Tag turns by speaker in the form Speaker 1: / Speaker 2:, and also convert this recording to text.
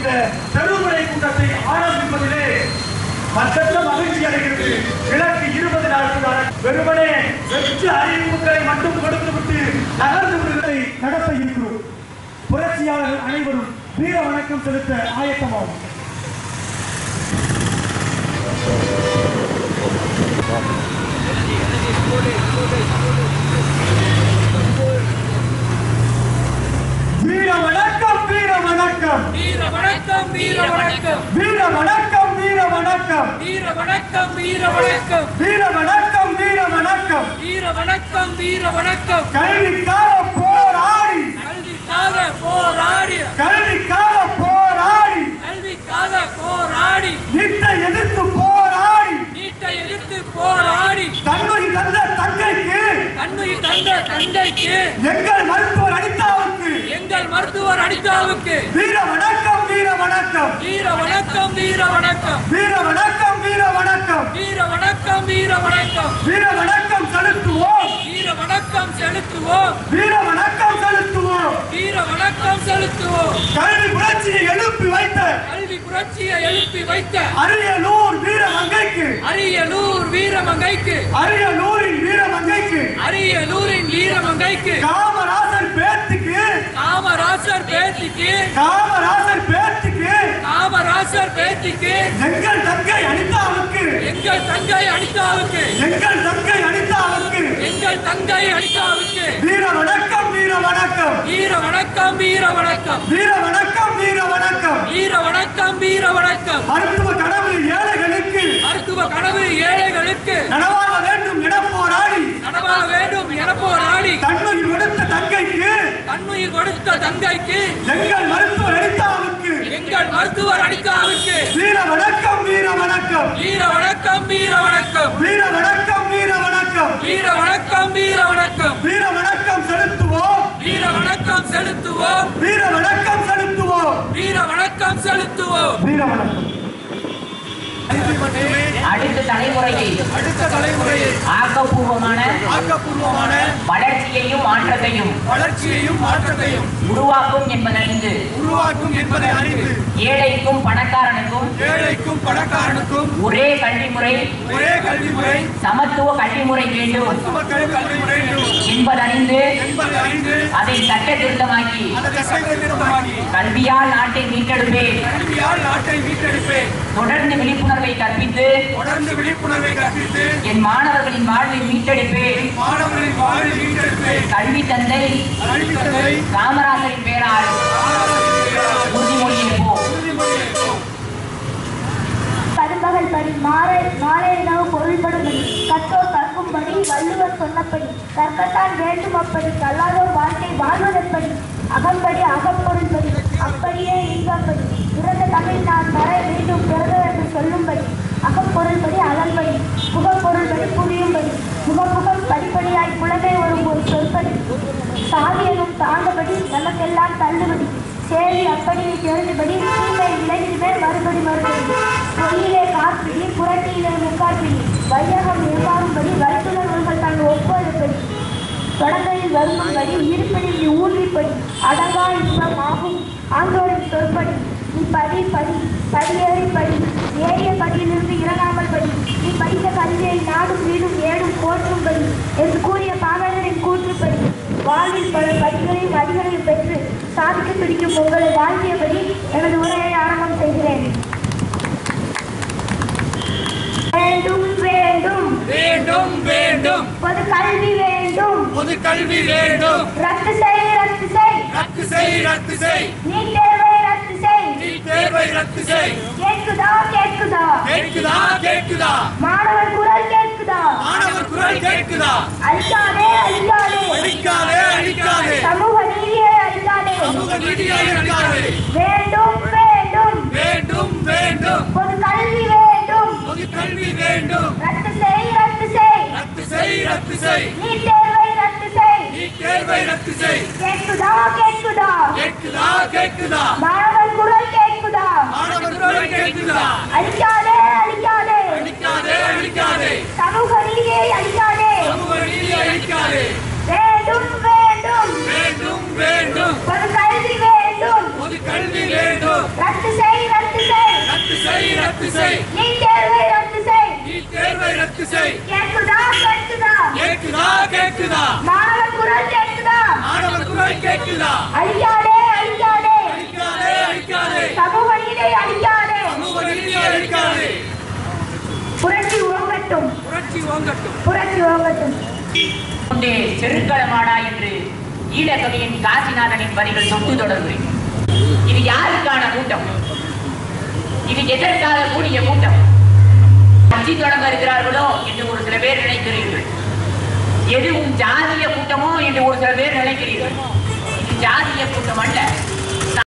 Speaker 1: இந்த பெருமுறை கூட்டத்தை ஆரம்பிப்பதிலே மற்றற்ற மகிழ்ச்சி அடைகிறது கிழக்கு இருபது நாட்களான வெறுமனே வெற்று அறிவிப்புகளை மட்டும் கொடுத்துவிட்டு நகர்ந்து விடுவதை நடத்த இருக்கிறோம் புரட்சியாளர்கள் அனைவரும் வீர வணக்கம் செலுத்த ஆயத்தமாகும் வீர வணக்கம் வீர வணக்கம்
Speaker 2: வீர வணக்கம் வீர வணக்கம்
Speaker 1: வீர வணக்கம் வீர வணக்கம்
Speaker 2: வீர வணக்கம் வீர வணக்கம்
Speaker 1: வீர வணக்கம் வீர வணக்கம்
Speaker 2: வீர வணக்கம் வீர வணக்கம்
Speaker 1: கல்விக்காக போராடி
Speaker 2: கல்விக்காக போராடிய
Speaker 1: கல்விக்காக போராடி
Speaker 2: கல்விக்காக போராடி
Speaker 1: நீட்டை எதிர்த்து போராடி
Speaker 2: நீட்டை எதிர்த்து போராடி
Speaker 1: தன்மை தந்த தங்கைக்கு
Speaker 2: கண்ணுயிர் தந்த தந்தைக்கு
Speaker 1: எங்கள் மருத்துவர் அனிதாவுக்கு
Speaker 2: எங்கள் மருத்துவர் அனிதாவுக்கு
Speaker 1: வீர வணக்கம் வீர வணக்கம்
Speaker 2: வீர வணக்கம் வீர வணக்கம்
Speaker 1: வீர வணக்கம் வீர வணக்கம்
Speaker 2: வீர வணக்கம் வீர வணக்கம்
Speaker 1: வீர வணக்கம் செலுத்துவோம்
Speaker 2: வீர வணக்கம் செலுத்துவோம்
Speaker 1: வீர வணக்கம் செலுத்துவோம்
Speaker 2: வீர வணக்கம் செலுத்துவோம்
Speaker 1: கல்வி புரட்சியை எழுப்பி வைத்த
Speaker 2: கல்வி புரட்சியை எழுப்பி வைத்த
Speaker 1: அரியலூர் வீரமங்கைக்கு
Speaker 2: அரியலூர் வீரமங்கைக்கு
Speaker 1: அரியலூரின் வீரமங்கைக்கு
Speaker 2: அரியலூரின் வீரமங்கைக்கு
Speaker 1: காமராசர் பேத்துக்கு
Speaker 2: காமராசர் பேத்திக்கு
Speaker 1: காமராசர் பேத்துக்கு
Speaker 2: காமராசர் பேத்திக்கு
Speaker 1: எங்கள் தங்கை அனிதாவுக்கு
Speaker 2: எங்கள் தங்கை அனிதாவுக்கு
Speaker 1: எங்கள் தங்கை அனிதாவுக்கு
Speaker 2: எங்கள் தங்கை அனிதாவுக்கு
Speaker 1: வீர வணக்கம் வீர வணக்கம்
Speaker 2: வீர வணக்கம் வீர வணக்கம்
Speaker 1: வீர வணக்கம் வீர வணக்கம்
Speaker 2: வீர வணக்கம் வீர வணக்கம்
Speaker 1: மருத்துவ கனவு ஏழைகளுக்கு
Speaker 2: மருத்துவ கனவு ஏழைகளுக்கு
Speaker 1: நனவாக வேண்டும் என போராடி
Speaker 2: நனவாக வேண்டும் என போராடி
Speaker 1: தன்னுயிர் கொடுத்த தங்கைக்கு
Speaker 2: தன்னுயிர் கொடுத்த தங்கைக்கு
Speaker 1: எங்கள் மருத்துவர் அனிதாவுக்கு
Speaker 2: எங்கள் மருத்துவர் அனிதாவுக்கு
Speaker 1: வீர வணக்கம் வீர வணக்கம்
Speaker 2: வீர வணக்கம் வீர வணக்கம்
Speaker 1: வீர வணக்கம் வீர வணக்கம்
Speaker 2: வீர வணக்கம் வீர வணக்கம்
Speaker 1: வீர வணக்கம் செலுத்துவோம்
Speaker 2: வீர வணக்கம் செலுத்துவோம்
Speaker 1: வீர வணக்கம் செலுத்துவோம்
Speaker 2: வீர வணக்கம் செலுத்துவோம்
Speaker 1: வீர வணக்கம்
Speaker 3: அடுத்த தலைமுறையை
Speaker 1: அடுத்த தலைமுறையை
Speaker 3: ஆக்கப்பூர்வமான
Speaker 1: ஆக்கப்பூர்வமான
Speaker 3: வளர்ச்சியையும் மாற்றத்தையும்
Speaker 1: வளர்ச்சியையும் மாற்றத்தையும்
Speaker 3: உருவாக்கும் என்பதறிந்து
Speaker 1: உருவாக்கும் என்பதை அறிந்து
Speaker 3: ஏழைக்கும் பணக்காரனுக்கும்
Speaker 1: ஏழைக்கும் பணக்காரனுக்கும்
Speaker 3: ஒரே கல்வி முறை
Speaker 1: ஒரே கல்வி முறை
Speaker 3: சமத்துவ கல்வி முறை வேண்டும்
Speaker 1: மக்கள் கல்வி முறை
Speaker 3: என்பதறிந்து
Speaker 1: என்பதை அறிந்து
Speaker 3: அதை சட்ட திருத்தமாக்கி
Speaker 1: அந்த திசைகளை நிறுத்தமாகி
Speaker 3: கல்வியால் நாட்டை மீட்டெடுப்பேன்
Speaker 1: கல்வியால் நாட்டை மீட்டெடுப்பேன்
Speaker 3: தொடர்ந்து விழிப்புணர்வை கற்பித்து
Speaker 1: தொடர்ந்து விழிப்புணர்வை கற்பித்து
Speaker 3: என் மாணவர்களின் வாழ்வை மீட்டெடுப்பேன்
Speaker 1: மாணவர்களின் வாழ்வை மீட்டெடுப்பேன்
Speaker 3: கல்வி தந்தை
Speaker 1: கல்வி தந்தை
Speaker 3: காமராசரின் பெயரால் உறுதிமொழி எடுப்போம்
Speaker 4: கரும்பகல் படி மாலை மாலை உணவு பொருள்படும்படி கற்றோர் கற்கும்படி வள்ளுவர் சொன்னபடி கற்கத்தான் வேண்டும் அப்படி கல்லாதோர் வாழ்க்கை வாழ்வதெப்படி அகம்படி அகப்பொருள்படி அப்படியே இங்கப்படி பிறந்த தமிழ் நான் வர மீண்டும் பிறந்தது என்று சொல்லும்படி அகப்பொருள்படி அகம்படி புகப்பொருள்படி புரியும்படி முகமுகம் படிப்படியாய் புலமை வரும் ஒரு சொற்படி சாதியனும் தாண்டபடி நமக்கெல்லாம் தள்ளுபடி சேரி அப்படி தெரிந்தபடி தீமை விலகிடுமே மறுபடி மறுபடி பொய்யிலே காப்பிடி புரட்டியிலே முக்காப்பிடி வையகம் நிர்வாகும்படி வல்லுநர்கள் தான் ஒப்புவதுபடி தொடர்களில் வரும்படி இருப்பதில் நீ ஊன்றிப்படி அடங்கா இன்பம் ஆகும் ஆண்டோரின் சொற்படி நீ படி படி படியேறி படி ஏறிய படியிலிருந்து இறங்காமல் படி நீ படித்த கல்வியை நாடும் வீடும் ஏடும் போற்றும்படி என்று கூறிய பாவலரின் கூற்றுப்படி வாழ்வில் பல படிகளையும் அடிகளையும் பெற்று சாதிக்க பிடிக்கும் உங்களை வாழ்த்தியபடி எனது உரையை ஆரம்பம் செய்கிறேன் வேண்டும் வேண்டும்
Speaker 2: வேண்டும் வேண்டும்
Speaker 4: பொது கல்வி வேண்டும்
Speaker 2: பொது கல்வி வேண்டும்
Speaker 4: ரத்து செய் ரத்து செய்
Speaker 2: ரத்து செய் ரத்து செய்
Speaker 4: நீட் தேர்வை ரத்து செய்
Speaker 2: நீ தேர்வை ரத்து செய்
Speaker 4: கேட்குதா கேட்குதா
Speaker 2: கேட்குதா கேட்குதா
Speaker 4: மாணவர் குரல் கேட்குதா
Speaker 2: மாணவர் குரல் கேட்குதா
Speaker 4: அழிக்காதே அழிக்காதே
Speaker 2: அழிக்காதே அழிக்காதே
Speaker 4: சமூக நீதியை அழிக்காதே
Speaker 2: சமூக நீதியை அழிக்காதே
Speaker 4: வேண்டும் வேண்டும்
Speaker 2: வேண்டும் வேண்டும்
Speaker 4: பொது கல்வி வேண்டும்
Speaker 2: பொது கல்வி வேண்டும்
Speaker 4: ரத்து செய் ரத்து செய்
Speaker 2: ரத்து செய் ரத்து செய்
Speaker 4: நீட் தேர்வை ரத்து செய்
Speaker 2: நீ தேர்வை ரத்து செய்
Speaker 4: கேட்குதா கேட்குதா
Speaker 2: கேட்குதா கேட்குதா
Speaker 4: மாணவர் குரல் கேட்குதா
Speaker 2: மாணவர் குரல் கேட்குதா
Speaker 4: அழிக்காதே அழிக்காதே
Speaker 2: அழிக்காதே அழிக்காதே
Speaker 4: சமூக நீதியை அழிக்காதே
Speaker 2: சமூக நீதியை அழிக்காதே
Speaker 4: வேண்டும் வேண்டும்
Speaker 2: வேண்டும் வேண்டும்
Speaker 4: பொது கல்வி வேண்டும்
Speaker 2: பொது கல்வி வேண்டும்
Speaker 4: ரத்து
Speaker 2: ரத்து செய்
Speaker 4: நீ தேர்வை ரத்து செய்
Speaker 2: நீ தேர்வை ரத்து செய்
Speaker 4: கேட்குதா கேட்குதா
Speaker 2: கேக்குதா கேக்குதா
Speaker 4: மாணவர் குரல் கேட்குதா
Speaker 2: மாணவர் குரல் கேக்குதா
Speaker 4: அழிக்காதே அழிக்காதே
Speaker 2: அழிக்காதே அழிக்காதே
Speaker 4: சமூக நீதியை அழிக்காதே
Speaker 2: சமூக நீதியை அழிக்காதே
Speaker 4: புரட்சி ஓங்கட்டும்
Speaker 2: புரட்சி ஓங்கட்டும்
Speaker 4: புரட்சி ஓங்கட்டும்
Speaker 3: கொண்டே செருக்களமாடா என்று ஈழகவியின் காசிநாதனின் வரிகள் தொட்டு தொடர்கிறேன் இது யாருக்கான கூட்டம் இது எதற்காக கூடிய கூட்டம் கட்சி தொடங்க இருக்கிறார்களோ என்று ஒரு சில பேர் நினைக்கிறீர்கள் எதுவும் ஜாதிய கூட்டமோ என்று ஒரு சில பேர் நினைக்கிறீர்கள் இது ஜாதிய கூட்டம் அல்ல